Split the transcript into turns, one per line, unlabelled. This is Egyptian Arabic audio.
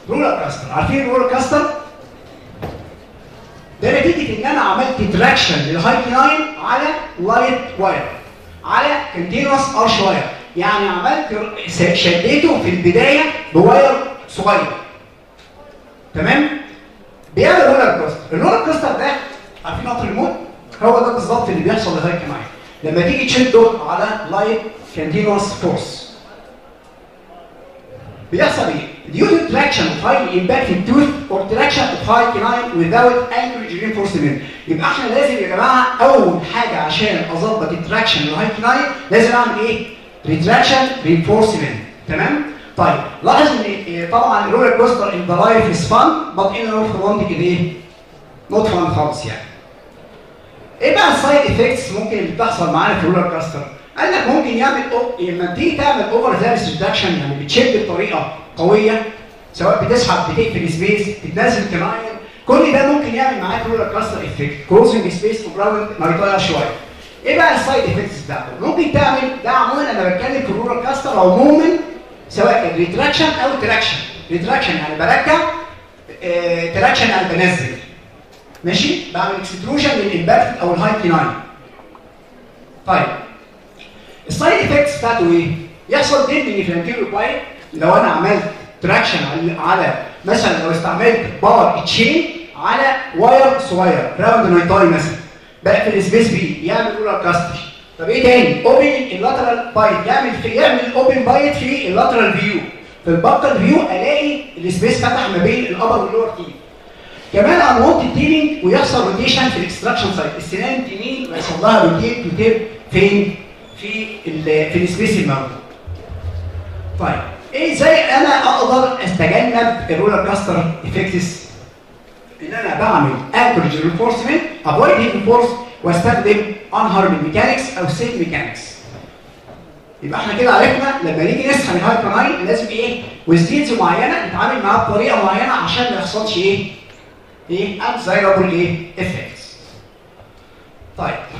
رولر كاستر عارفين الرولر كاستر ده نتيجه ان انا عملت تراكشن للهاي لاين على لايت واير على كونتينوس ارش واير يعني عملت شديته في البدايه بواير صغير تمام بيعمل رولر كاستر الرولر كاستر ده عارفين قطر الموت هو ده بالظبط اللي بيحصل للهاي لاين لما تيجي تشده على لايت كونتينوس فورس بيحصل ايه؟ Due to traction of highly impacted tooth or traction of high canine without anchorage reinforcement يبقى احنا لازم يا جماعه اول حاجه عشان اظبط التراكشن للهاي كناين لازم اعمل ايه؟ ريتراكشن رينفورسمنت تمام؟ طيب لاحظ ان إيه طبعا الرولر كوستر ان ذا لايف از فان بط ان اورثودونتيك ايه؟ نوت فان خالص يعني. ايه بقى السايد افكتس ممكن اللي بتحصل معانا في الرولر كاستر؟ قال لك ممكن يعمل أو... لما تيجي تعمل اوفر ذابس ريدكشن يعني بتشد بطريقه قويه سواء بتسحب بتقفل سبيس بتنزل كناين كل ده ممكن يعمل معاك رولر كاستر افكت كروزنج سبيس وجراوند نايطايا شويه ايه بقى السايد افكتس بتاعته؟ ممكن تعمل ده عموما انا بتكلم في الرولر كاستر عموما سواء كان ريتراكشن او تراكشن ريتراكشن يعني بركب اه تراكشن يعني بنزل ماشي بعمل اكستروجن للامباكت او الهاي كناين طيب السايد افكتس بتاعته ايه؟ يحصل ديمنج في الانتيريور بايب لو انا عملت تراكشن على مثلا لو استعملت باور تشين على واير صغير راوند نايتاي مثلا بقفل السبيس بي يعمل رولر كاستر طب ايه تاني؟ اوبن اللاترال بايت يعمل في يعمل اوبن بايت في اللاترال فيو في البطل فيو الاقي السبيس فتح ما بين الابر واللور تيم كمان انوانتد تيمينج ويحصل روتيشن في الاكستراكشن سايت السنان تيمين ويحصل لها روتيت روتيت فين؟ في ال في السبيس الموجود. طيب ايه ازاي انا اقدر استجنب الرولر كاستر افكتس ان انا بعمل انكورج رينفورسمنت افويد هيدن فورس واستخدم انهارمد ميكانكس او سيف ميكانكس يبقى احنا كده عرفنا لما نيجي نسخن الهايبر لازم ايه وستيلز معينه نتعامل معاها بطريقه معينه عشان ما يحصلش ايه ايه انزايرابل ايه افكتس طيب